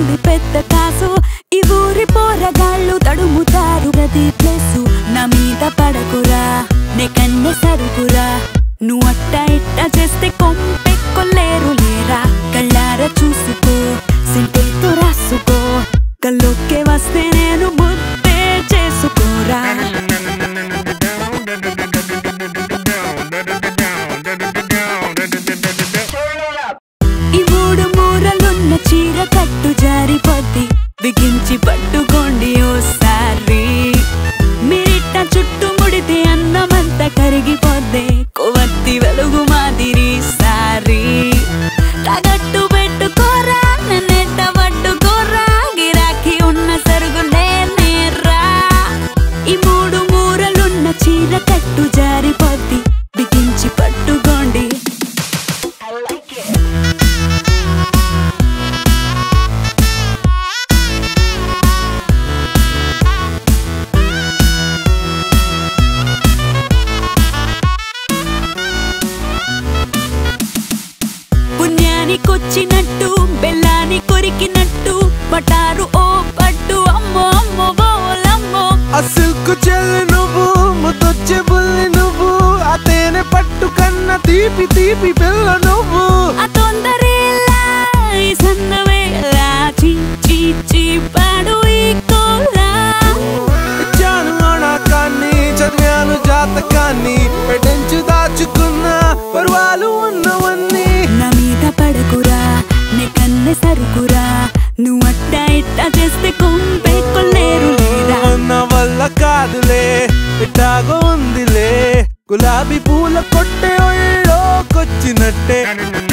ఉంది పెద్ద కాసు ఈ ఊరి పోరగాళ్ళు తడుముతారు ప్రతి ప్లేసు నా మీద పడకురా నే కన్నె సరుకురా నువ్వు అట్ట ఇట్ట చేస్తే కొంపెక్కొల్లేరు లేరా కళ్ళారా చూసుకో సెంటేతో రాసుకో కల్లోకే వస్తే నేను ముద్దే చేసుకోరా ఈ మూడు మూరలున్న చీర కట్టు జారిపోద్ది బిగించి పట్టుకోండి ఓసారి మీరిట్ట చుట్టూ ముడితే అన్నమంతా కరిగిపోద్ది కొవ్వొత్తి వెలుగు మాదిరి సారి తగట్టు పెట్టుకోరా నన్నెట్ట పట్టుకోరా గిరాకీ ఉన్న సరుగు నేనేరా ఈ మూడు మూరలున్న చీర కట్టు జారిపోద్ది బిగించి పట్టుకోండి పుణ్యానికొచ్చినట్టు బెల్లాని కొరికినట్టు పటారు ఓ పట్టు అమ్మో అమ్మో బోలమ్మో ఆ సిల్క్ చెల్లి నువ్వు ముద్దొచ్చే బుల్లి నువ్వు ఆ తేనె పట్టు కన్న తీపి తీపి పిల్ల నువ్వు ఆ తొందరేలా ఈ సన్నవేళ చీ చీ చీ పాడు ఈ కోలా ఇచ్చాను అణాకాన్ని చదివాను జాతకాన్ని పెటెంచు దాచుకున్న పర్వాలు ఉన్నవన్నీ నా మీద పడకురా నే కన్నె సరుకురా నువ్వు అట్ట ఇట్ట చేస్తే కొంపే కొల్లేరు లేరా నా వల్ల కాదులే ఇట్టాగో ఉందిలే గులాబీ పూల కొట్టే ఒళ్ళోకొచ్చినట్టే